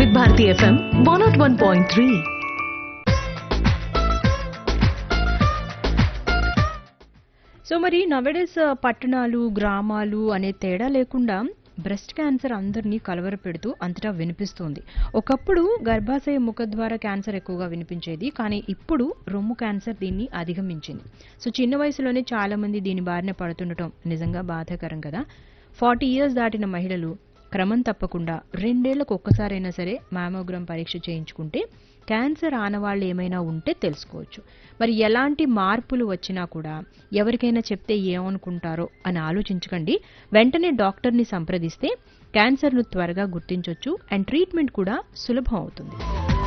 వివిధ Bharati FM one naught one point three so మరి nowadays పట్టణాలు గ్రామాలు అనే తేడా లేకుండా బ్రెస్ట్ క్యాన్సర్ అందరినీ కలవరపెడుతూ అంతటా వినిపిస్తోంది ఒకప్పుడు గర్భాశయ ముఖద్వార క్యాన్సర్ ఎక్కువగా వినిపించేది కానీ ఇప్పుడు రొమ్ము క్యాన్సర్ దీన్ని అధిగమించింది సో చిన్న వయసులోనే చాలా మంది దీని బారిన పడుతుండటం నిజంగా బాధాకరం కదా ఫార్టీ ఇయర్స్ దాటిన మహిళలు క్రమం తప్పకుండా రెండేళ్లకు ఒక్కసారైనా సరే మామోగ్రామ్ పరీక్ష చేయించుకుంటే క్యాన్సర్ ఆనవాళ్ళు ఏమైనా ఉంటే తెలుసుకోవచ్చు మరి ఎలాంటి మార్పులు వచ్చినా కూడా ఎవరికైనా చెప్తే ఏమనుకుంటారో అని ఆలోచించకండి వెంటనే డాక్టర్ని సంప్రదిస్తే క్యాన్సర్ను త్వరగా గుర్తించవచ్చు అండ్ ట్రీట్మెంట్ కూడా సులభం అవుతుంది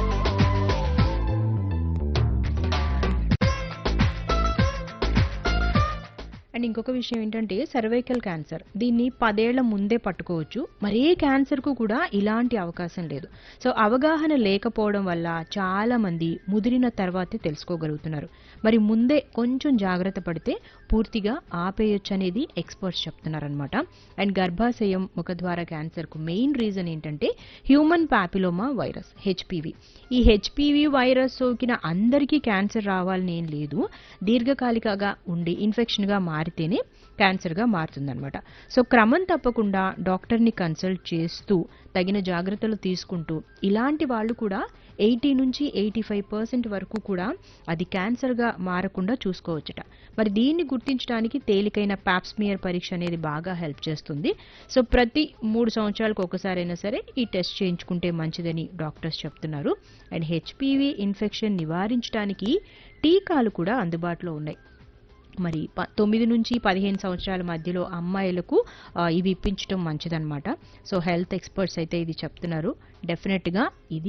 అండ్ ఇంకొక విషయం ఏంటంటే సర్వైకల్ క్యాన్సర్ దీన్ని పదేళ్ల ముందే పట్టుకోవచ్చు మరే క్యాన్సర్కు కూడా ఇలాంటి అవకాశం లేదు సో అవగాహన లేకపోవడం వల్ల చాలా మంది ముదిరిన తర్వాతే తెలుసుకోగలుగుతున్నారు మరి ముందే కొంచెం జాగ్రత్త పడితే పూర్తిగా ఆపేయొచ్చు అనేది ఎక్స్పర్ట్స్ చెప్తున్నారనమాట అండ్ గర్భాశయం ముఖద్వార క్యాన్సర్కు మెయిన్ రీజన్ ఏంటంటే హ్యూమన్ పాపిలోమా వైరస్ హెచ్పివి ఈ హెచ్పివి వైరస్ సోకిన అందరికీ క్యాన్సర్ రావాలని ఏం లేదు దీర్ఘకాలికగా ఉండి ఇన్ఫెక్షన్గా మారితేనే క్యాన్సర్గా మారుతుందన్నమాట సో క్రమం తప్పకుండా డాక్టర్ని కన్సల్ట్ చేస్తూ తగిన జాగ్రత్తలు తీసుకుంటూ ఇలాంటి వాళ్ళు కూడా ఎయిటీ నుంచి ఎయిటీ ఫైవ్ పర్సెంట్ వరకు కూడా అది క్యాన్సర్గా మారకుండా చూసుకోవచ్చుట మరి దీన్ని గుర్తించడానికి తేలికైన పాప్స్మియర్ పరీక్ష అనేది బాగా హెల్ప్ చేస్తుంది సో ప్రతి మూడు సంవత్సరాలకు ఒకసారైనా సరే ఈ టెస్ట్ చేయించుకుంటే మంచిదని డాక్టర్స్ చెప్తున్నారు అండ్ హెచ్పివి ఇన్ఫెక్షన్ నివారించడానికి టీకాలు కూడా అందుబాటులో ఉన్నాయి మరి ప- తొమ్మిది నుంచి పదిహేను సంవత్సరాల మధ్యలో అమ్మాయిలకు ఆ, ఇవి ఇప్పించడం మంచిదన్నమాట సో హెల్త్ ఎక్స్పర్ట్స్ అయితే ఇది చెప్తున్నారు డెఫినెట్గా ఇది